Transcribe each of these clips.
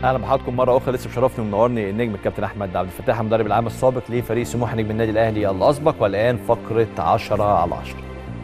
اهلا بحضراتكم مره اخرى لسه مشرفني ومنورني النجم الكابتن احمد عبد الفتاح المدرب العام السابق لفريق سموحه نجم النادي الاهلي الاسبق والان فقره 10 على 10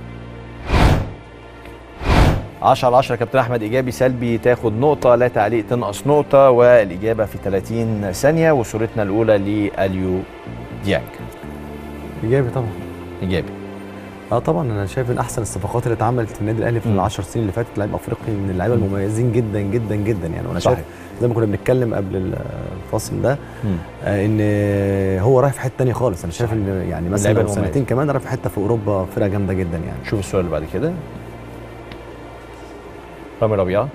10 على 10 كابتن احمد ايجابي سلبي تاخد نقطه لا تعليق تنقص نقطه والاجابه في 30 ثانيه وصورتنا الاولى لاليو ديانج ايجابي طبعا ايجابي اه طبعا انا شايف ان احسن الصفقات اللي اتعملت في النادي الاهلي في مم. العشر سنين اللي فاتت لاعب افريقي من اللعيبه مم. المميزين جدا جدا جدا يعني وانا صحيح. شايف زي ما كنا بنتكلم قبل الفاصل ده مم. آه ان هو رايح في حته ثانيه خالص انا شايف صحيح. ان يعني مثلا اللعيبة لو المميزة. سنتين كمان رايح في حته في اوروبا فرقه جامده جدا يعني شوف الصوره اللي بعد كده رامي ربيعه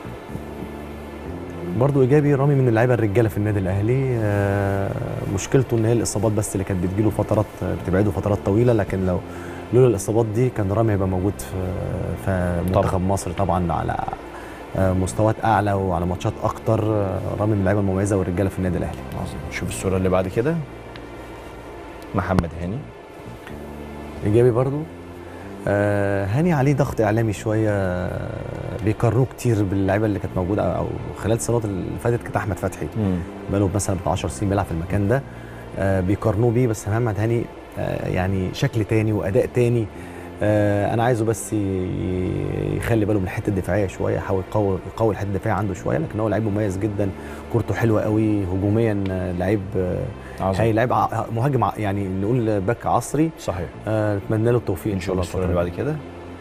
برضه ايجابي رامي من اللعيبه الرجاله في النادي الاهلي آه مشكلته ان هي الاصابات بس اللي كانت بتجيله فترات بتبعده فترات طويله لكن لو لولا الاصابات دي كان رامي هيبقى موجود في في منتخب مصر طبعا على آه، مستويات اعلى وعلى ماتشات اكتر آه، رامي من اللعيبه المميزه والرجاله في النادي الاهلي عظيم شوف الصوره اللي بعد كده محمد هاني ايجابي برضو آه هاني عليه ضغط اعلامي شويه آه، بيقارنوه كتير باللعيبه اللي كانت موجوده او خلال السنوات اللي فاتت كانت احمد فتحي بقاله مثلا بتاع 10 سنين بيلعب في المكان ده آه بيقارنوه بيه بس محمد هاني آه يعني شكل تاني واداء تاني آه انا عايزه بس ي- يخلي باله من الحته الدفاعيه شويه يحاول يقوي يقوي الحته الدفاعيه عنده شويه لكن هو لعيب مميز جدا كورته حلوه قوي هجوميا آه، لعيب آه، عظيم هاي لعيب ع- مهاجم ع- يعني نقول باك عصري صحيح آه، اتمنى له التوفيق ان شاء الله نشوف الصوره اللي الفترة بعد كده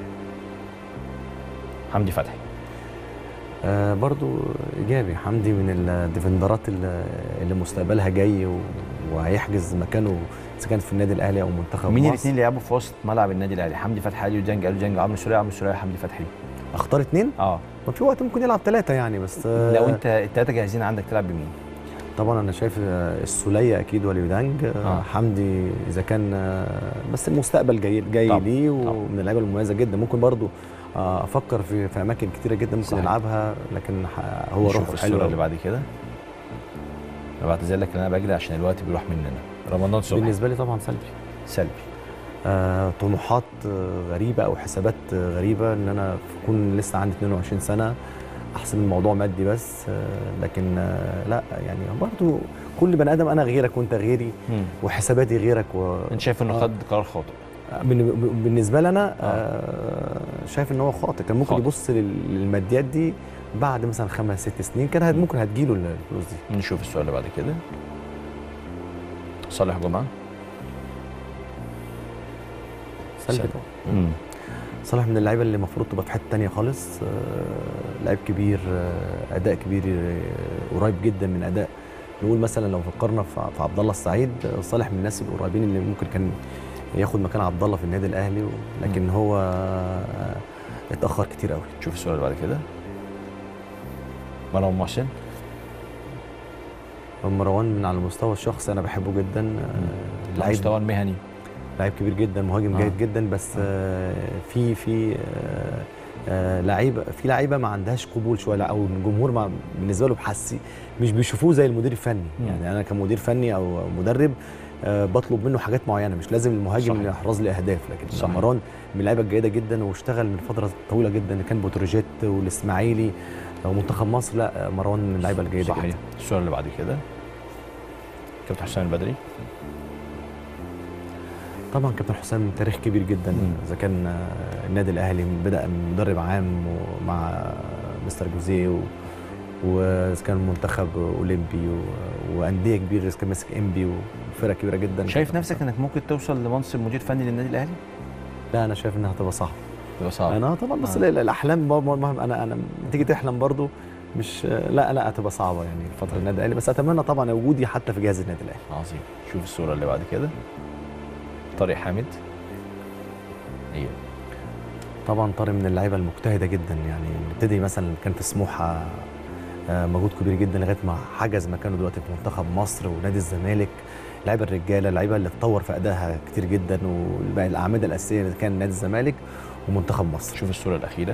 حمدي فتحي آه برضو ايجابي حمدي من الديفندرات اللي اللي مستقبلها جاي و- وهيحجز مكانه اذا كان في النادي الاهلي او منتخب مين مصر. الاثنين اللي لعبوا في وسط ملعب النادي الاهلي حمدي فتحي اليو ديانج اليو ديانج عمرو سوريا عمرو سوريا حمدي فتحي اختار اثنين اه ما في وقت ممكن يلعب ثلاثه يعني بس آه لو انت الثلاثه جاهزين عندك تلعب بمين طبعا انا شايف آه، السوليه اكيد وليودانج آه آه. حمدي اذا كان آه بس المستقبل جاي جاي طبعاً، ليه طبعاً. ومن اللعيبه المميزه جدا ممكن برضو آه افكر في في اماكن كتيره جدا ممكن صحيح. يلعبها لكن ح- هو نشوف روحه الصوره حلوه اللي بعد كده انا بعتذر لك ان انا بجري عشان الوقت بيروح مننا رمضان صبحي بالنسبه لي طبعا سلبي سلبي آه، طموحات آه، غريبه او حسابات آه، غريبه ان انا اكون لسه عندي 22 سنه احسب الموضوع مادي بس آه، لكن آه، لا يعني برضو كل بني ادم انا غيرك وانت غيري مم. وحساباتي غيرك و... انت شايف انه آه. خد قرار خاطئ بن- بالنسبه لي انا آه، شايف ان هو خاطئ كان ممكن خاطئ. يبص لل- للماديات دي بعد مثلا خمس ست سنين كان هت- ممكن هتجيله الفلوس دي نشوف السؤال اللي بعد كده صالح جمعه سلبي سلبي. طبعا مم. صلاح من اللعيبه اللي المفروض تبقى في حته تانية خالص آه، لعيب كبير آه، اداء كبير آه، قريب جدا من اداء نقول مثلا لو فكرنا في في عبد الله السعيد آه، صالح من الناس القريبين اللي ممكن كان ياخد مكان عبد الله في النادي الاهلي و- لكن هو آه، اتاخر كتير قوي شوف السؤال اللي بعد كده مروان محسن مروان من على المستوى الشخصي انا بحبه جدا آه، على لعيب المستوى المهني لعيب كبير جدا مهاجم آه. جيد جدا بس آه، في في آه، آه، لعيبه في لعيبه ما عندهاش قبول شويه لا، او الجمهور ما بالنسبه له بحسي مش بيشوفوه زي المدير الفني مم. يعني انا كمدير فني او مدرب آه، بطلب منه حاجات معينه مش لازم المهاجم صحيح. اللي يحرز لي اهداف لكن صحيح. مروان من اللعيبه الجيده جدا واشتغل من فتره طويله جدا اللي كان بوتروجيت والاسماعيلي ومنتخب مصر لا آه، مروان من اللعيبه الجيده صحيح جدا السؤال اللي بعد كده كابتن حسام البدري طبعا كابتن حسام تاريخ كبير جدا مم. اذا كان آه، النادي الاهلي بدا من مدرب عام ومع مستر جوزيه و- واذا كان منتخب اولمبي و- وانديه كبيره اذا كان ماسك انبي وفرق كبيره جدا شايف نفسك انك ممكن توصل لمنصب مدير فني للنادي الاهلي؟ لا انا شايف انها هتبقى صعبه يبقى صعب انا طبعا بس آه. ال- الاحلام ب- ب- انا انا تيجي تحلم برضو مش لا لا هتبقى صعبه يعني فتره النادي الاهلي بس اتمنى طبعا وجودي حتى في جهاز النادي الاهلي عظيم شوف الصوره اللي بعد كده طارق حامد هي طبعا طارق من اللعيبه المجتهده جدا يعني ابتدي مثلا كان في سموحه آه، مجهود كبير جدا لغايه ما حجز مكانه دلوقتي في منتخب مصر ونادي الزمالك لعيبه الرجاله اللعيبه اللي اتطور في ادائها كتير جدا وبقى الاعمده الاساسيه اللي كان نادي الزمالك ومنتخب مصر شوف الصوره الاخيره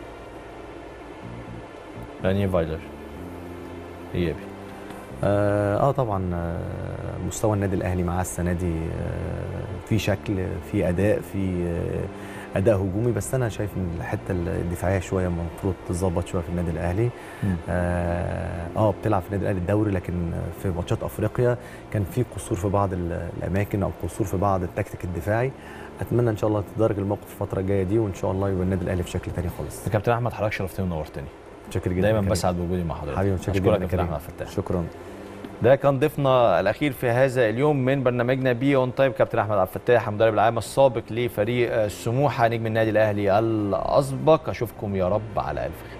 رانيا فايلر ايابي اه, آه طبعا آه، مستوى النادي الاهلي معاه السنه دي آه، في شكل في اداء في اداء هجومي بس انا شايف ان الحته الدفاعيه شويه المفروض تظبط شويه في النادي الاهلي مم. اه آه، بتلعب في النادي الاهلي الدوري لكن في ماتشات افريقيا كان في قصور في بعض ال- الاماكن او قصور في بعض التكتيك الدفاعي اتمنى ان شاء الله تتدرج الموقف الفتره الجايه دي وان شاء الله يبقى النادي الاهلي في شكل تاني خالص يا كابتن احمد حضرتك شرفتني ونورتني متشكر جدا دايما كريم. بسعد بوجودي مع حضرتك حبيبي متشكر أشكرك جدا يا كابتن كريم. احمد فتاح شكرا ده كان ضيفنا الاخير في هذا اليوم من برنامجنا بي اون تايم كابتن احمد عبد الفتاح المدرب العام السابق لفريق سموحه نجم النادي الاهلي الاسبق اشوفكم يا رب على الف خير